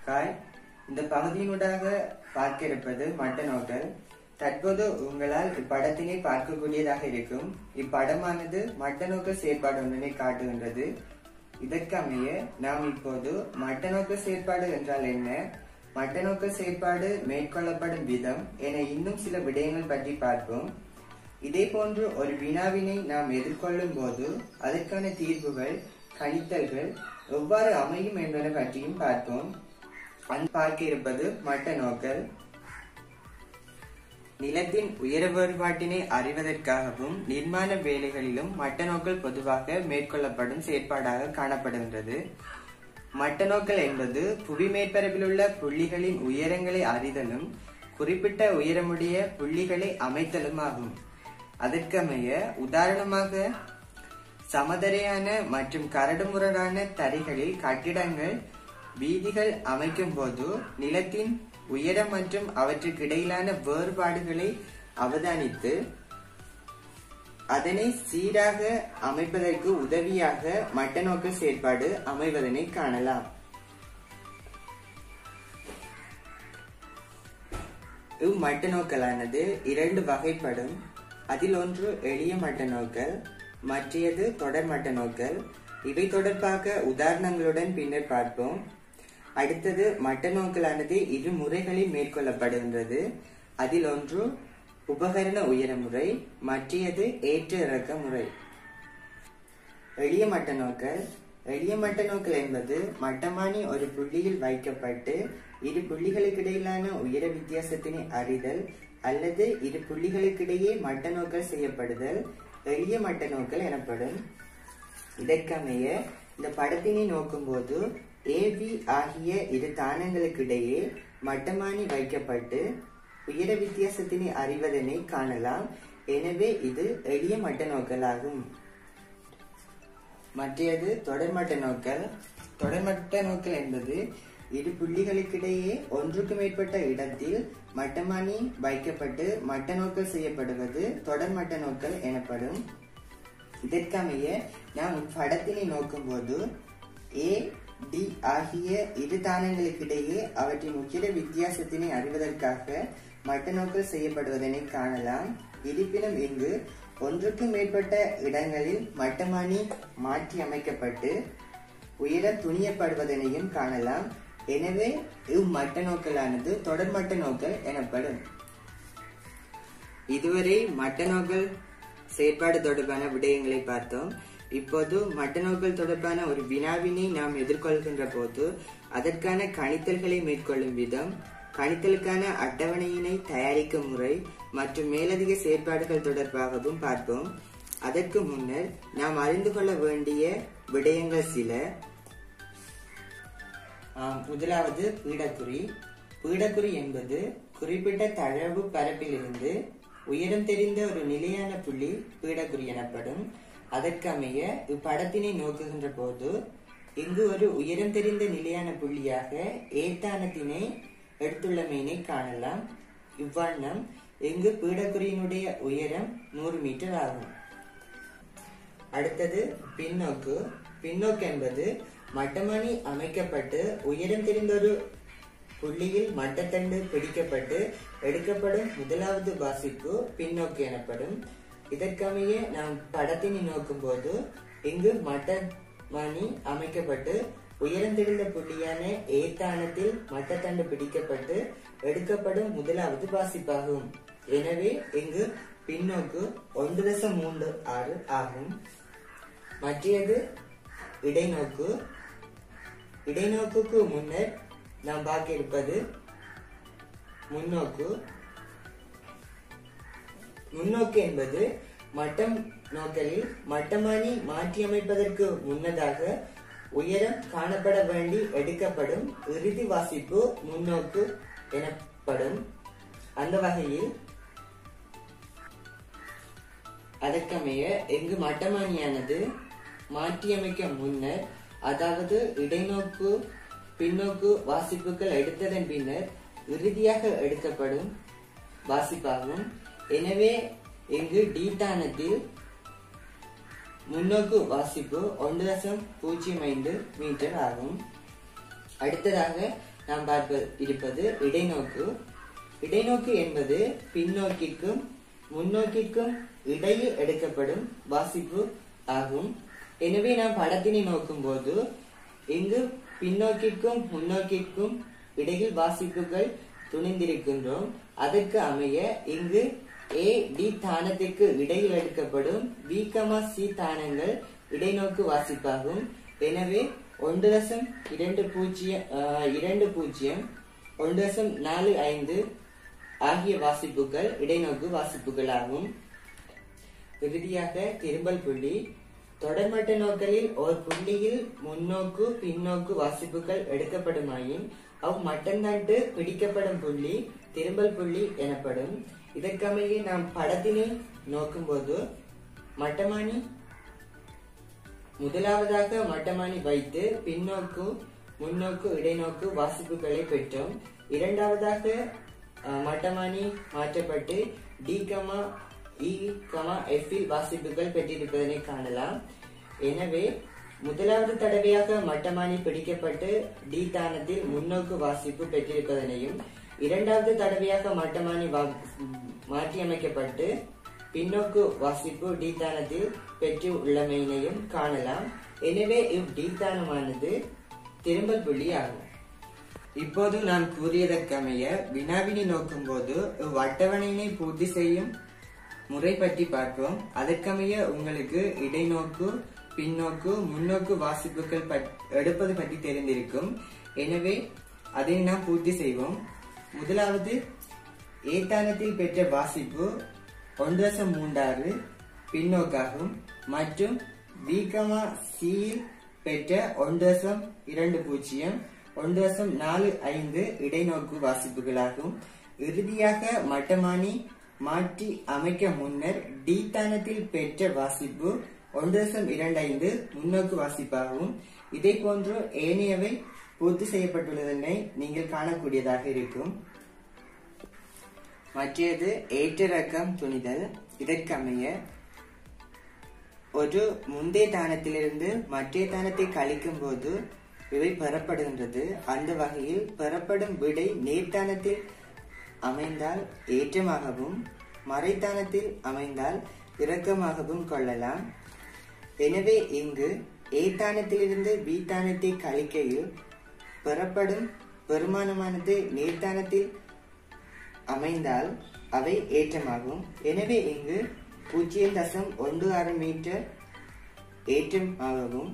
காய் இந்த பகுதியினூடாக பார்க்க இருப்பது மட்டன் ஹோட்டல் தற்போது உங்களால் இப்படத்தினை பார்க்கக்கூடியதாக இருக்கும் இப்படமானது மட்டன் ஹோட்டல் செயற்பாடு ஒன்றினை காட்டுகின்றது இதற்கமைய நாம் இப்போது மட்டன் ஹோட்டல் செயற்பாடு என்றால் என்ன மட்டன் ஹோட்டல் செயற்பாடு மேற்கொள்ளப்படும் விதம் என இன்னும் சில விடயங்கள் பற்றி பார்ப்போம் இதே போன்று ஒரு வினாவினை நாம் எதிர்கொள்ளும் போது அதற்கான தீர்வுகள் கணித்தல்கள் எவ்வாறு அமையும் என்பன பற்றியும் பார்ப்போம் அன் பார்க்க இருப்பது மட்ட நோக்கல் நிலத்தின் உயர வேறுபாட்டினை அறிவதற்காகவும் நிர்மாண வேலைகளிலும் மட்ட நோக்கல் பொதுவாக மேற்கொள்ளப்படும் செயற்பாடாக காணப்படுகின்றது மட்ட நோக்கல் என்பது புவி மேற்பரப்பில் உள்ள புள்ளிகளின் உயரங்களை அறிதலும் குறிப்பிட்ட உயரமுடைய புள்ளிகளை அமைத்தலும் ஆகும் அதற்கமைய உதாரணமாக சமதரையான மற்றும் கரடுமுரடான தரைகளில் கட்டிடங்கள் வீதிகள் அமைக்கும் போது நிலத்தின் உயரம் மற்றும் அவற்றுக்கு இடையிலான வேறுபாடுகளை அவதானித்து அதனை சீராக அமைப்பதற்கு உதவியாக மட்டநோக்கு செயற்பாடு அமைவதனை காணலாம் இம்மட்டநோக்கலானது இரண்டு வகைப்படும் அதில் ஒன்று எளிய மட்டநோக்கல் மற்றையது தொடர் மட்டநோக்கல் இவை தொடர்பாக உதாரணங்களுடன் பின்னர் பார்ப்போம் அடுத்தது மட்டநோக்கலானது இரு முறைகளில் மேற்கொள்ளப்படுகின்றது அதில் ஒன்று உபகரண உயர முறை மற்றையது ஏற்ற இறக்க முறை எளிய மட்டநோக்கல் எளிய மட்டநோக்கல் என்பது மட்டமானி ஒரு புள்ளியில் வைக்கப்பட்டு இரு புள்ளிகளுக்கு இடையிலான உயர வித்தியாசத்தினை அறிதல் அல்லது இரு புள்ளிகளுக்கிடையே மட்டநோக்கல் செய்யப்படுதல் எளிய மட்டநோக்கல் எனப்படும் இதற்கமைய இந்த படத்தினை நோக்கும்போது ஏபி ஆகிய இரு தானங்களுக்கிடையே மட்டமானி வைக்கப்பட்டு உயர வித்தியாசத்தினை அறிவதனை காணலாம் எனவே இது எளிய மட்ட நோக்கல் ஆகும் மற்றையது தொடர்மட்ட நோக்கல் தொடர்மட்ட நோக்கல் என்பது இரு புள்ளிகளுக்கிடையே ஒன்றுக்கு மேற்பட்ட இடத்தில் மட்டமானி வைக்கப்பட்டு மட்ட நோக்கல் செய்யப்படுவது தொடர்மட்ட நோக்கல் எனப்படும் இதற்கமைய நாம் படத்தினை நோக்கும்போது ஏ டி ஆகிய இரு தானங்களுக்கிடையே அவற்றின் உச்சிர வித்தியாசத்தினை அறிவதற்காக மட்டநோக்கல் செய்யப்படுவதனை காணலாம் இருப்பினும் இங்கு ஒன்றுக்கும் மேற்பட்ட இடங்களில் மட்டமானி மாற்றி அமைக்கப்பட்டு உயரம் துணியப்படுவதனையும் காணலாம் எனவே இம்மட்ட நோக்கலானது தொடர்மட்ட நோக்கல் எனப்படும் இதுவரை மட்ட நோக்கல் செயற்பாடு தொடர்பான விடயங்களை பார்த்தோம் இப்போது மட்டநோக்கல் தொடர்பான ஒரு வினாவினை நாம் எதிர்கொள்கின்ற போது அதற்கான கணித்தல்களை மேற்கொள்ளும் விதம் கணித்தலுக்கான அட்டவணையினை தயாரிக்கும் முறை மற்றும் மேலதிக செயற்பாடுகள் தொடர்பாகவும் பார்ப்போம் அதற்கு முன்னர் நாம் அறிந்து கொள்ள வேண்டிய விடயங்கள் சில முதலாவது பீடக்குறி பீடக்குறி என்பது குறிப்பிட்ட தழவு பரப்பிலிருந்து உயரம் தெரிந்த ஒரு நிலையான புள்ளி பீடக்குறி எனப்படும் அதற்கமைய இப்படத்தினை நோக்குகின்ற போது இங்கு ஒரு உயரம் தெரிந்த நிலையான புள்ளியாக ஏத்தானத்தினை எடுத்துள்ளமையினை காணலாம் இவ்வண்ணம் இங்கு பீடக்குறியினுடைய உயரம் நூறு மீட்டர் ஆகும் அடுத்தது பின்னோக்கு பின்னோக்கு என்பது மட்டமணி அமைக்கப்பட்டு உயரம் தெரிந்த ஒரு புள்ளியில் மட்டத்தண்டு பிடிக்கப்பட்டு எடுக்கப்படும் முதலாவது வாசிப்பு பின்னோக்கு எனப்படும் இதற்கமைய நாம் படத்தினை நோக்கும் போது இங்கு மட்டமணி அமைக்கப்பட்டு உயர்ந்திருந்த புள்ளியான ஏத்தானத்தில் மட்டத்தண்டு பிடிக்கப்பட்டு எடுக்கப்படும் முதலாவது வாசிப்பாகும் எனவே இங்கு பின்னோக்கு ஒன்று தசம் மூன்று ஆறு ஆகும் மற்றது இடைநோக்கு இடைநோக்குக்கு முன்னர் நாம் பார்க்க இருப்பது முன்னோக்கு முன்னோக்கு என்பது மட்டம் நோக்கலில் மட்டமானி மாற்றியமைப்பதற்கு முன்னதாக உயரம் காணப்பட வேண்டி எடுக்கப்படும் இறுதி வாசிப்பு முன்னோக்கு எனப்படும் அந்த வகையில் அதற்கமைய எங்கு மட்டமானியானது மாற்றியமைக்க முன்னர் அதாவது இடைநோக்கு பின்னோக்கு வாசிப்புகள் எடுத்ததன் பின்னர் இறுதியாக எடுக்கப்படும் வாசிப்பாகும் எனவே இங்கு டீட்டானத்தில் முன்னோக்கு வாசிப்பு ஒன்று தசம் பூஜ்ஜியம் ஐந்து மீட்டர் ஆகும் அடுத்ததாக நாம் பார்ப்ப இருப்பது இடைநோக்கு இடைநோக்கு என்பது பின்னோக்கிக்கும் முன்னோக்கிக்கும் இடையில் எடுக்கப்படும் வாசிப்பு ஆகும் எனவே நாம் படத்தினை நோக்கும் போது இங்கு பின்னோக்கிக்கும் முன்னோக்கிக்கும் இடையில் வாசிப்புகள் துணிந்திருக்கின்றோம் அதற்கு அமைய இங்கு ஏ டி தானத்திற்கு இடையில் எடுக்கப்படும் வி கமா சி தானங்கள் இடைநோக்கு வாசிப்பாகும் எனவே ஒன்று தசம் இரண்டு பூஜ்ஜியம் ஆஹ், இரண்டு பூஜ்ஜியம் ஒன்று தசம் நாலு ஐந்து ஆகிய வாசிப்புகள் இடைநோக்கு வாசிப்புகள் ஆகும் இறுதியாக திரும்பல் புள்ளி தொடர்மட்ட நோக்கலில் ஒரு புள்ளியில் முன்னோக்கு பின்னோக்கு வாசிப்புகள் எடுக்கப்படுமாயின் அவ் மட்டந்தண்டு பிடிக்கப்படும் புள்ளி திரும்பல் புள்ளி எனப்படும் இதற்கமைய நாம் படத்தினை நோக்கும்போது மட்டமானி முதலாவதாக மட்டமானி வைத்து பின்னோக்கு முன்னோக்கு இடைநோக்கு வாசிப்புகளை பெற்றோம் இரண்டாவதாக அஹ், மட்டமானி மாற்றப்பட்டு D comma E comma F இல் வாசிப்புகள் பெற்றிருப்பதனை காணலாம் எனவே முதலாவது தடவையாக மட்டமானி பிடிக்கப்பட்டு டி தானத்தில் முன்னோக்கு வாசிப்பு பெற்றிருப்பதனையும் இரண்டாவது தடவையாக மட்டமானி வா- மாற்றியமைக்கப்பட்டு பின்னோக்கு வாசிப்பு டி தானத்தில் பெற்று உள்ளமையினையும் காணலாம் எனவே இவ் டி தானமானது திரும்பல் புள்ளி ஆகும் இப்போது நான் கூறியதற்கமைய வினாவினை நோக்கும் போது அட்டவணையினை பூர்த்தி செய்யும் முறை பற்றி பார்ப்போம் அதற்கமைய உங்களுக்கு இடைநோக்கு பின்னோக்கு முன்னோக்கு வாசிப்புகள் பற்- எடுப்பது பற்றி தெரிந்திருக்கும் எனவே அதை நாம் பூர்த்தி செய்வோம் முதலாவது ஏத்தானத்தில் பெற்ற வாசிப்பு ஒன்று தசம் மூன்றாறு பின்னோக்காகும் மற்றும் வீக்கமா சியில் பெற்ற ஒன்று தசம் இரண்டு பூஜ்ஜியம் ஒன்று தசம் நாலு ஐந்து இடைநோக்கு வாசிப்புகளாகும் இறுதியாக மட்டமானி மாற்றி அமைக்க முன்னர் டி தானத்தில் பெற்ற வாசிப்பு ஒன்று தசம் இரண்டு ஐந்து முன்னோக்கு வாசிப்பாகும் இதை போன்று ஏனையவை பூர்த்தி செய்யப்பட்டுள்ளதனை நீங்கள் காணக்கூடியதாக இருக்கும் மற்றது ஏற்றிறக்கம் துணிதல் இதற்கமைய ஒரு முந்தைய தானத்திலிருந்து மற்றைய தானத்தை கழிக்கும் போது இவை பெறப்படுகின்றது அந்த வகையில் பெறப்படும் விடை நேர்தானத்தில் அமைந்தால் ஏற்றமாகவும் மறைத்தானத்தில் அமைந்தால் இறக்கமாகவும் கொள்ளலாம் எனவே இங்கு ஏத்தானத்திலிருந்து வீத்தானத்தை கழிக்கையில் பெறப்படும் பெருமானமானது நேர்தானத்தில் அமைந்தால் அவை ஏற்றமாகும் எனவே இங்கு பூஜ்ஜியம் தசம் ஒன்று ஆறு மீட்டர் ஏற்றம் ஆகவும்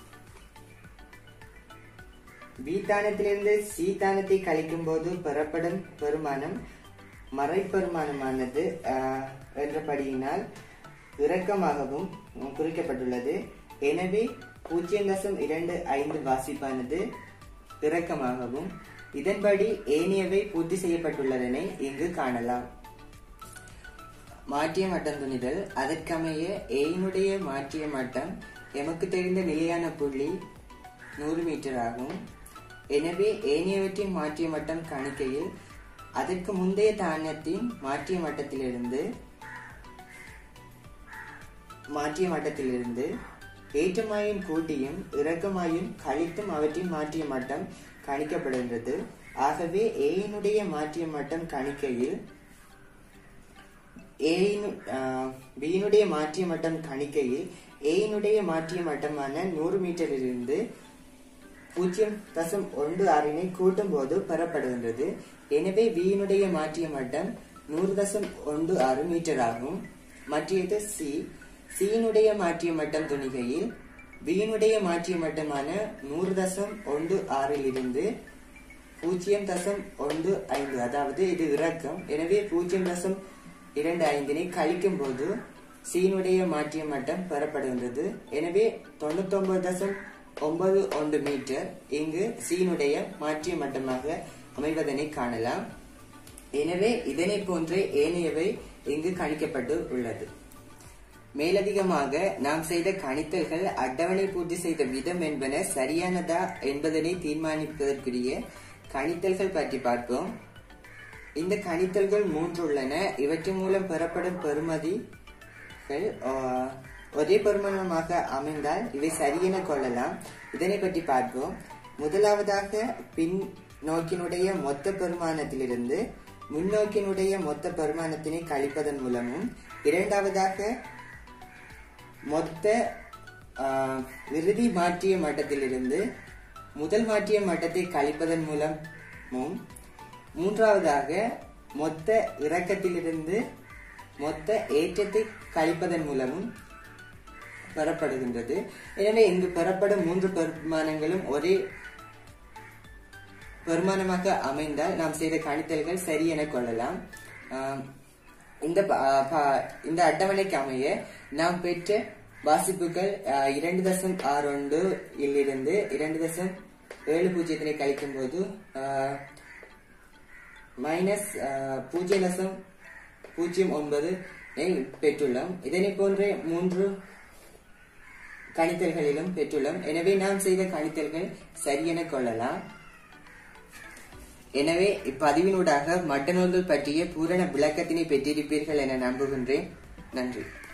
வீத்தானத்திலிருந்து சீத்தானத்தை கழிக்கும் போது பெறப்படும் பெருமானம் மறைப்பெருமானமானது ஆஹ், என்றபடியினால் இறக்கமாகவும் குறிக்கப்பட்டுள்ளது எனவே பூஜ்ஜியம் தசம் இரண்டு ஐந்து வாசிப்பானது இறக்கமாகவும் இதன்படி ஏனையவை பூர்த்தி செய்யப்பட்டுள்ளதனை இங்கு காணலாம் மாற்றிய மட்டம் துணிதல் அதற்கமைய ஏயினுடைய மாற்றிய மட்டம் எமக்கு தெரிந்த நிலையான புள்ளி நூறு மீட்டர் ஆகும் எனவே ஏனையவற்றின் மாற்றிய மட்டம் கணிக்கையில் அதற்கு முந்தைய தானியத்தின் மாற்றிய மட்டத்திலிருந்து மாற்றிய மட்டத்திலிருந்து ஏற்றமாயின் கூட்டியும் இறக்கமாயும் கழித்தும் அவற்றின் மாற்றிய மட்டம் கணிக்கப்படுகின்றது ஆகவே ஏயினுடைய மாற்றிய மட்டம் கணிக்கையில் ஏயினு- ஆஹ், பியினுடைய மாற்றிய மட்டம் கணிக்கையில் ஏயினுடைய மாற்றிய மட்டமான நூறு மீட்டரிலிருந்து பூஜ்ஜியம் தசம் ஒன்று ஆறினை கூட்டும் போது பெறப்படுகின்றது எனவே வியினுடைய மாற்றிய மட்டம் நூறு தசம் ஒன்று ஆறு மீட்டர் ஆகும் மற்றது சி சியினுடைய மாற்றிய மட்டம் துணிகையில் வியினுடைய மாற்றிய மட்டமான நூறு தசம் ஒன்று ஆறிலிருந்து பூஜ்ஜியம் தசம் ஒன்று ஐந்து அதாவது இது இறக்கம் எனவே பூஜ்ஜியம் தசம் இரண்டு ஐந்தினை கழிக்கும் போது சீனுடைய மாற்றிய மட்டம் பெறப்படுகின்றது எனவே தொண்ணூத்தொன்பது தசம் ஒன்பது ஒன்று மீட்டர் இங்கு சீனுடைய மாற்றிய மட்டமாக அமைவதனை காணலாம் எனவே இதனை போன்றே ஏனையவை இங்கு கணிக்கப்பட்டு உள்ளது மேலதிகமாக நாம் செய்த கணித்தல்கள் அட்டவணை பூர்த்தி செய்த விதம் என்பன சரியானதா என்பதனை தீர்மானிப்பதற்குரிய கணித்தல்கள் பற்றி பார்ப்போம் இந்த கணித்தல்கள் மூன்று உள்ளன இவற்றின் மூலம் பெறப்படும் பெறுமதிகள் ஆஹ், ஒரே பெருமானமாக அமைந்தால் இவை சரியென கொள்ளலாம் இதனை பற்றி பார்ப்போம் முதலாவதாக பின் நோக்கினுடைய மொத்த பெருமானத்திலிருந்து முன்னோக்கினுடைய மொத்த பெருமானத்தினை கழிப்பதன் மூலமும் இரண்டாவதாக மொத்த ஆஹ், இறுதி மாற்றிய மட்டத்திலிருந்து முதல் மாற்றிய மட்டத்தை கழிப்பதன் மூலமும் மூன்றாவதாக மொத்த இறக்கத்திலிருந்து மொத்த ஏற்றத்தை கழிப்பதன் மூலமும் பெறப்படுகின்றது எனவே இங்கு பெறப்படும் மூன்று பெருமானங்களும் ஒரே பெருமானமாக அமைந்தால் நாம் செய்த கணித்தல்கள் சரி என கொள்ளலாம் ஆம், இந்த ப- ஆ, ப- இந்த அட்டவணைக்கு அமைய நாம் பெற்ற வாசிப்புகள் ஆ, இரண்டு தசம் ஆறு ஒன்று இலிருந்து இரண்டு தசம் ஏழு பூஜ்ஜியத்தினை கழிக்கும் போது மைனஸ் பூஜ்ஜியம் தசம் பூஜ்ஜியம் ஒன்பது பெற்றுள்ளோம் இதனை போன்ற மூன்று கணித்தல்களிலும் பெற்றுள்ளோம் எனவே நாம் செய்த கணித்தல்கள் சரியென கொள்ளலாம் எனவே இப்பதிவினூடாக மட்டநூல்கள் பற்றிய பூரண விளக்கத்தினை பெற்றிருப்பீர்கள் என நம்புகின்றேன் நன்றி